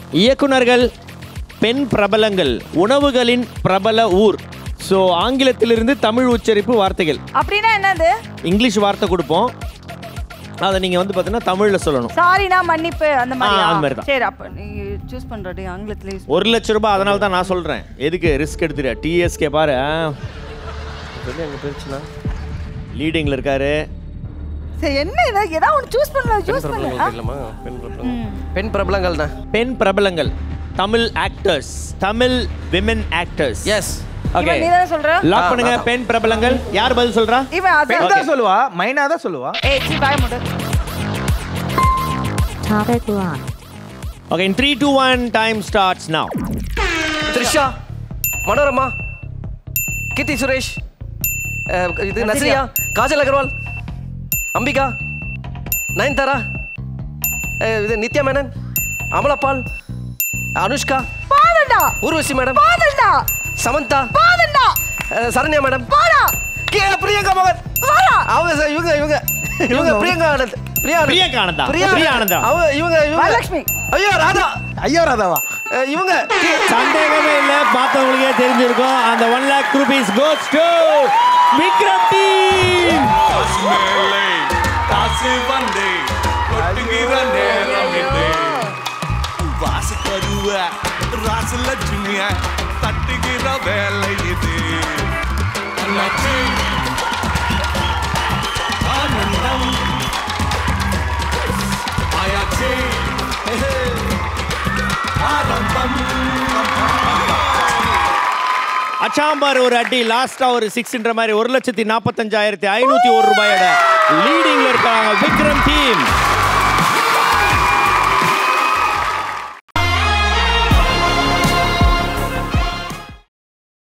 இயக்குனர்கள் பெண் பிரபலங்கள் உணவுகளின் பிரபல ஊர் ஸோ ஆங்கிலத்திலிருந்து தமிழ் உச்சரிப்பு வார்த்தைகள் அப்படின்னா என்னது இங்கிலீஷ் வார்த்தை கொடுப்போம் அதை நீங்கள் வந்து பார்த்தீங்கன்னா தமிழில் சொல்லணும் சாரினா மன்னிப்பு அந்த ஆ, அந்த மாதிரி மாதிரி தான். சரி அப்ப நீ சூஸ் பண்றடி ஆங்கிலத்துல use ஒரு லட்ச ரூபாய் அதனால தான் நான் சொல்கிறேன் எதுக்கு ரிஸ்க் எடுத்துரு டிஎஸ்கே பாரு எங்கே போயிடுச்சுன்னா லீடிங்கில் இருக்காரு சரி என்ன இது ஏதாவது ஒன்று சூஸ் பண்ணல பெண் சூஸ் பண்ணு பிரபலங்கள் தெரியலமா பெண் பிரபலங்கள் பெண் பிரபலங்கள் தான் பெண் பிரபலங்கள் Tamil actors Tamil women actors yes okay இவன் நீ தானே சொல்ற லாக் பண்ணுங்க பெண் பிரபலங்கள் யார் பதில் சொல்றா இவன் பெண் அதான் தான் சொல்லுவா மைனா தான் சொல்லுவா ஏய் சி பாய் முடு Topic 1. Okay in three two one time starts now Trisha Manorama Keerthy Suresh ah, இது நஸ்ரியா காஜல் அகர்வால் அம்பிகா நயன்தாரா அஹ், இது நித்யா மேனன் அமலாபால் அனுஷ்கா பாதண்டா ஊர்வசி மேடம் பாதண்டா சமந்தா பாதண்டா அஹ், சரண்யா மேடம் பாடா கே பிரியங்கா மகன் வாடா அவங்க சார் இவங்க இவங்க இவங்க பிரியங்கா ஆனந்த் பிரியா ஆனந்த். பிரியங்கா ஆனந்தா. பிரியா பிரியா ஆனந்த். ஆனந்தா. அவங்க இவங்க இவங்க வரலட்சுமி. ஐயோ ராதா ஐயோ ராதாவா அஹ், இவங்க சந்தேகமே இல்ல பார்த்தவங்களுக்கே தெரிஞ்சிருக்கும் அந்த one lakh rupees goes to Vikram team மேலே காசு வந்தே கொட்டுகிற நேரம் இது வாசு கருவ ராசலட்சுமிய தட்டுகிற வேலை இது அண்ணாச்சி ஆனந்தம் ஆயாச்சி ஆரம்பம் அச்சாம்பார் ஒரு அடி லாஸ்டா ஒரு சிக்ஸ்ன்ற மாதிரி ஒரு லட்சத்தி நாற்பத்தஞ்சாயிரத்தி ஐநூத்தி ஒரு ரூபாயோட லீடிங்ல இருக்காங்க விக்ரம் டீம்